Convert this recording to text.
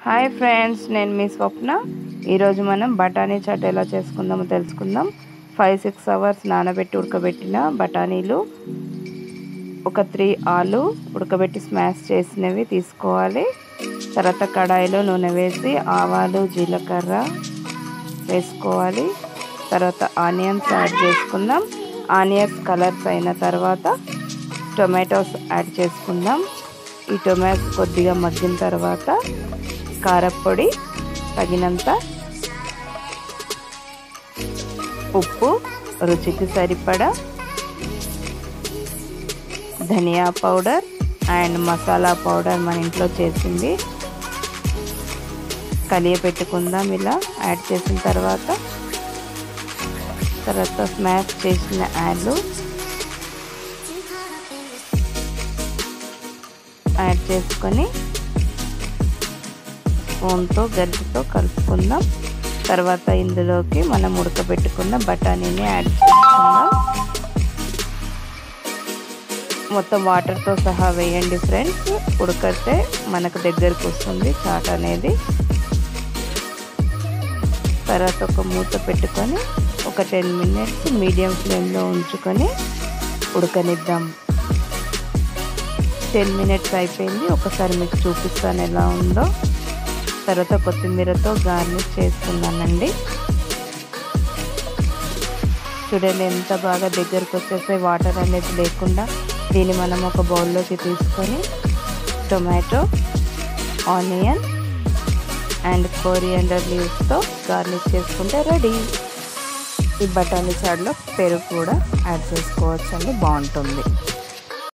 hi friends నేను మీ స్వప్న ఈరోజు మనం బఠానీ చాట్ ఎలా చేసుకుందామో తెలుసుకుందాం ఫైవ్ సిక్స్ అవర్స్ నానబెట్టి ఉడకబెట్టిన బఠానీలు ఒక త్రీ ఆలు ఉడకబెట్టి స్మాష్ చేసినవి తీసుకోవాలి తర్వాత కడాయిలో నూనె వేసి ఆవాలు జీలకర్ర వేసుకోవాలి తర్వాత ఆనియన్స్ యాడ్ చేసుకుందాం ఆనియన్స్ కలర్స్ అయిన తర్వాత టొమాటోస్ యాడ్ చేసుకుందాం ఈ టొమాటోస్ కొద్దిగా మగ్గిన తర్వాత కారపొడి తగినంత ఉప్పు రుచికి సరిపడా ధనియా పౌడర్ అండ్ మసాలా పౌడర్ మన ఇంట్లో చేసింది కలియ పెట్టుకుందాం ఇలా యాడ్ చేసిన తర్వాత తర్వాత స్మాష్ చేసిన యాడ్లు యాడ్ చేసుకొని స్పూన్తో గరిటతో కలుపుకుందాం తర్వాత ఇందులోకి మనం ఉడకబెట్టుకున్న బఠానీని యాడ్ చేసుకుందాం మొత్తం వాటర్తో సహా వేయండి ఫ్రెండ్స్ ఉడకతే మనకు దగ్గరకు వస్తుంది చాట్ అనేది తర్వాత ఒక మూత పెట్టుకొని ఒక టెన్ మినిట్స్ మీడియం ఫ్లేమ్లో ఉంచుకొని ఉడకనిద్దాం టెన్ మినిట్స్ అయిపోయింది ఒకసారి మీకు చూపిస్తాను ఎలా ఉందో తర్వాత కొత్తిమీరతో గార్నిష్ చేసుకున్నానండి చూడండి ఎంత బాగా దగ్గరకు వచ్చేసే వాటర్ అనేది లేకుండా దీన్ని మనం ఒక బౌల్లోకి తీసుకొని టొమాటో ఆనియన్ అండ్ కోరియండర్ లీవ్స్తో గార్నిష్ చేసుకుంటే రెడీ ఈ బఠానీ చాడ్లో పెరుగు కూడా యాడ్ చేసుకోవచ్చు అండి బాగుంటుంది